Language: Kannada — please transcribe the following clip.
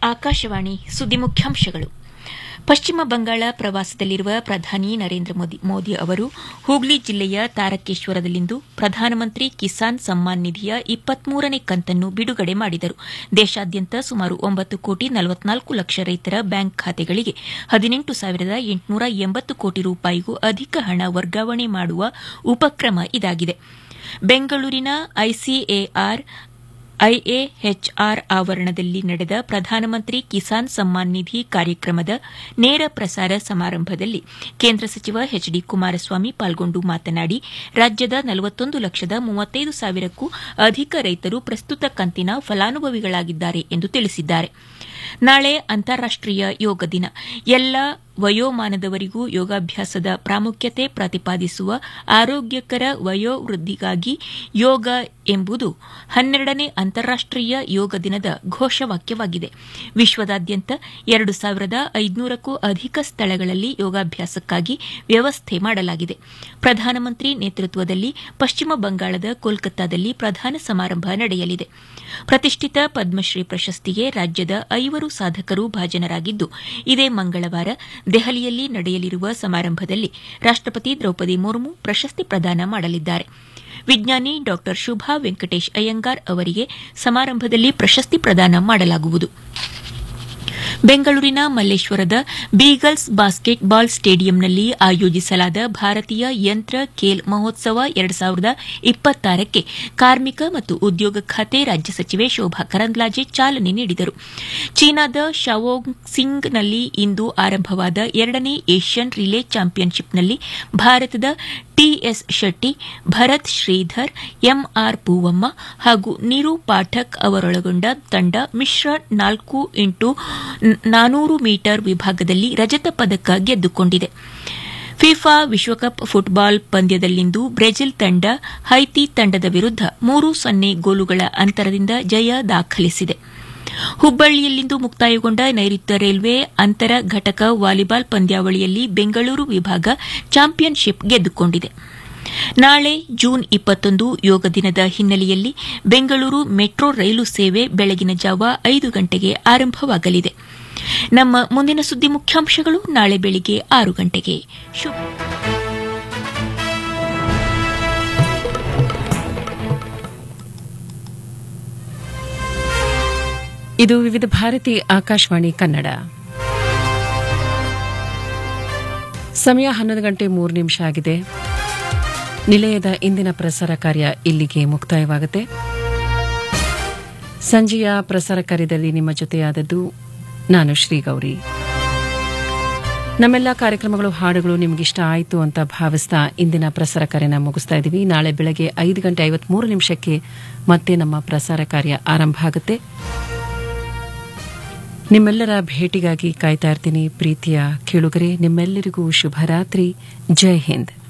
ಆಕಾಶವಾಣಿ ಸುದ್ದಿ ಮುಖ್ಯಾಂಶಗಳು ಪಶ್ಚಿಮ ಬಂಗಾಳ ಪ್ರವಾಸದಲ್ಲಿರುವ ಪ್ರಧಾನಿ ನರೇಂದ್ರ ಮೋದಿ ಅವರು ಹೂಗ್ಲಿ ಜಿಲ್ಲೆಯ ತಾರಕೇಶ್ವರದಲ್ಲಿಂದು ಪ್ರಧಾನಮಂತ್ರಿ ಕಿಸಾನ್ ಸಮ್ಮಾನ್ ನಿಧಿಯ ಇಪ್ಪತ್ಮೂರನೇ ಕಂತನ್ನು ಬಿಡುಗಡೆ ಮಾಡಿದರು ದೇಶಾದ್ಯಂತ ಸುಮಾರು ಒಂಬತ್ತು ಕೋಟಿ ನಲವತ್ನಾಲ್ಕು ಲಕ್ಷ ರೈತರ ಬ್ಯಾಂಕ್ ಖಾತೆಗಳಿಗೆ ಹದಿನೆಂಟು ಸಾವಿರದ ಎಂಟುನೂರ ಎಂಬತ್ತು ಕೋಟಿ ರೂಪಾಯಿಗೂ ಅಧಿಕ ಹಣ ವರ್ಗಾವಣೆ ಮಾಡುವ ಉಪಕ್ರಮ ಇದಾಗಿದೆ ಬೆಂಗಳೂರಿನ ಐಸಿಎಆರ್ ಐಎಎಚ್ಆರ್ ಆವರಣದಲ್ಲಿ ನಡೆದ ಪ್ರಧಾನಮಂತ್ರಿ ಕಿಸಾನ್ ಸಮ್ಮಾನ್ ನಿಧಿ ಕಾರ್ಯಕ್ರಮದ ನೇರ ಪ್ರಸಾರ ಸಮಾರಂಭದಲ್ಲಿ ಕೇಂದ್ರ ಸಚಿವ ಎಚ್ ಡಿ ಕುಮಾರಸ್ವಾಮಿ ಪಾಲ್ಗೊಂಡು ಮಾತನಾಡಿ ರಾಜ್ಯದ ನಲವತ್ತೊಂದು ಲಕ್ಷದ ಮೂವತ್ತೈದು ಸಾವಿರಕ್ಕೂ ಅಧಿಕ ರೈತರು ಪ್ರಸ್ತುತ ಕಂತಿನ ಫಲಾನುಭವಿಗಳಾಗಿದ್ದಾರೆ ಎಂದು ತಿಳಿಸಿದ್ದಾರೆ ನಾಳೆ ಅಂತಾರಾಷ್ಟೀಯ ಯೋಗ ದಿನ ಎಲ್ಲ ವಯೋಮಾನದವರಿಗೂ ಯೋಗಾಭ್ಯಾಸದ ಪ್ರಾಮುಖ್ಯತೆ ಪ್ರತಿಪಾದಿಸುವ ಆರೋಗ್ಯಕರ ವಯೋವೃದ್ಧಿಗಾಗಿ ಯೋಗ ಎಂಬುದು ಹನ್ನೆರಡನೇ ಅಂತಾರಾಷ್ಟೀಯ ಯೋಗ ದಿನದ ಘೋಷವಾಕ್ಯವಾಗಿದೆ ವಿಶ್ವದಾದ್ಯಂತ ಎರಡು ಸಾವಿರದ ಐದುನೂರಕ್ಕೂ ಅಧಿಕ ಸ್ಥಳಗಳಲ್ಲಿ ಯೋಗಾಭ್ಯಾಸಕ್ಕಾಗಿ ವ್ಯವಸ್ಥೆ ಮಾಡಲಾಗಿದೆ ಪ್ರಧಾನಮಂತ್ರಿ ನೇತೃತ್ವದಲ್ಲಿ ಪಶ್ಚಿಮ ಬಂಗಾಳದ ಕೋಲ್ಕತ್ತಾದಲ್ಲಿ ಪ್ರಧಾನ ಸಮಾರಂಭ ನಡೆಯಲಿದೆ ಪ್ರತಿಷ್ಠಿತ ಪದ್ಮಶ್ರೀ ಪ್ರಶಸ್ತಿಗೆ ರಾಜ್ಯದ ಐವರು ಸಾಧಕರು ಭಾಜನರಾಗಿದ್ದು ಇದೇ ಮಂಗಳವಾರ ದೆಹಲಿಯಲ್ಲಿ ನಡೆಯಲಿರುವ ಸಮಾರಂಭದಲ್ಲಿ ರಾಷ್ಟಪತಿ ದ್ರೌಪದಿ ಮುರ್ಮು ಪ್ರಶಸ್ತಿ ಪ್ರದಾನ ಮಾಡಲಿದ್ದಾರೆ ವಿಜ್ಞಾನಿ ಡಾ ಶುಭಾ ವೆಂಕಟೇಶ್ ಅಯ್ಯಂಗಾರ್ ಅವರಿಗೆ ಸಮಾರಂಭದಲ್ಲಿ ಪ್ರಶಸ್ತಿ ಪ್ರದಾನ ಮಾಡಲಾಗುವುದು ಬೆಂಗಳೂರಿನ ಮಲ್ಲೇಶ್ವರದ ಬೀಗಲ್ಸ್ ಬಾಸ್ಕೆಟ್ ಬಾಲ್ ಸ್ಟೇಡಿಯಂನಲ್ಲಿ ಆಯೋಜಿಸಲಾದ ಭಾರತೀಯ ಯಂತ್ರ ಖೇಲ್ ಮಹೋತ್ಸವ ಎರಡು ಸಾವಿರದ ಇಪ್ಪತ್ತಾರಕ್ಕೆ ಕಾರ್ಮಿಕ ಮತ್ತು ಉದ್ಯೋಗ ಖಾತೆ ರಾಜ್ಯ ಸಚಿವೆ ಶೋಭಾ ಕರಂದ್ಲಾಜೆ ಚಾಲನೆ ನೀಡಿದರು ಚೀನಾದ ಶಾವೋಂಗ್ಸಿಂಗ್ನಲ್ಲಿ ಇಂದು ಆರಂಭವಾದ ಎರಡನೇ ಏಷ್ಯನ್ ರಿಲೇ ಚಾಂಪಿಯನ್ಶಿಪ್ನಲ್ಲಿ ಭಾರತದ ಟಿಎಸ್ ಶೆಟ್ಟಿ ಭರತ್ ಶ್ರೀಧರ್ ಎಂಆರ್ ಪೂವಮ್ಮ ಹಾಗೂ ನೀರು ಪಾಠಕ್ ಅವರೊಳಗೊಂಡ ತಂಡ ಮಿಶ್ರ ನಾಲ್ಕು ಇಂಟು ನಾನೂರು ಮೀಟರ್ ವಿಭಾಗದಲ್ಲಿ ರಜತ ಪದಕ ಗೆದ್ದುಕೊಂಡಿದೆ ಫಿಫಾ ವಿಶ್ವಕಪ್ ಫುಟ್ಬಾಲ್ ಪಂದ್ಯದಲ್ಲಿಂದು ಬ್ರೆಜಿಲ್ ತಂಡ ಹೈತಿ ತಂಡದ ವಿರುದ್ಧ ಮೂರು ಸೊನ್ನೆ ಗೋಲುಗಳ ಅಂತರದಿಂದ ಜಯ ದಾಖಲಿಸಿದೆ ಹುಬ್ಬಳ್ಳಿಯಲ್ಲಿಂದು ಮುಕ್ತಾಯಗೊಂಡ ನೈಋತ್ಯ ರೈಲ್ವೆ ಅಂತರ ಘಟಕ ವಾಲಿಬಾಲ್ ಪಂದ್ಯಾವಳಿಯಲ್ಲಿ ಬೆಂಗಳೂರು ವಿಭಾಗ ಚಾಂಪಿಯನ್ಶಿಪ್ ಗೆದ್ದುಕೊಂಡಿದೆ ನಾಳೆ ಜೂನ್ ಇಪ್ಪತ್ತೊಂದು ಯೋಗ ದಿನದ ಹಿನ್ನೆಲೆಯಲ್ಲಿ ಬೆಂಗಳೂರು ಮೆಟ್ರೋ ರೈಲು ಸೇವೆ ಬೆಳಗಿನ ಜಾವ ಐದು ಗಂಟೆಗೆ ಆರಂಭವಾಗಲಿದೆ ನಮ್ಮ ಮುಂದಿನ ಸುದ್ದಿ ಮುಖ್ಯಾಂಶಗಳು ನಾಳೆ ಬೆಳಿಗ್ಗೆ ಆರು ಗಂಟೆಗೆ ಶುಭ ಇದು ವಿವಿಧ ಭಾರತಿ ಆಕಾಶವಾಣಿ ಕನ್ನಡ ಸಮಯ ಹನ್ನೊಂದು ಗಂಟೆ ಮೂರು ನಿಮಿಷ ಆಗಿದೆ ನಿಲಯದ ಇಂದಿನ ಪ್ರಸಾರ ಕಾರ್ಯ ಇಲ್ಲಿಗೆ ಮುಕ್ತಾಯವಾಗುತ್ತೆ ಸಂಜೆಯ ಪ್ರಸಾರ ಕಾರ್ಯದಲ್ಲಿ ನಿಮ್ಮ ಜೊತೆಯಾದದ್ದು ನಾನು ಶ್ರೀಗೌರಿ ನಮ್ಮೆಲ್ಲ ಕಾರ್ಯಕ್ರಮಗಳು ಹಾಡುಗಳು ನಿಮಗಿಷ್ಟ ಆಯಿತು ಅಂತ ಭಾವಿಸ್ತಾ ಇಂದಿನ ಪ್ರಸಾರ ಕಾರ್ಯನ ಮುಗಿಸ್ತಾ ಇದ್ದೀವಿ ನಾಳೆ ಬೆಳಗ್ಗೆ ಐದು ಗಂಟೆ ಐವತ್ಮೂರು ನಿಮಿಷಕ್ಕೆ ಮತ್ತೆ ನಮ್ಮ ಪ್ರಸಾರ ಕಾರ್ಯ ಆರಂಭ ಆಗುತ್ತೆ ನಿಮ್ಮೆಲ್ಲರ ಭೇಟಿಗಾಗಿ ಕಾಯ್ತಾ ಇರ್ತೀನಿ ಪ್ರೀತಿಯ ಕೇಳುಗರೆ ನಿಮ್ಮೆಲ್ಲರಿಗೂ ಶುಭರಾತ್ರಿ ಜೈ ಹಿಂದ್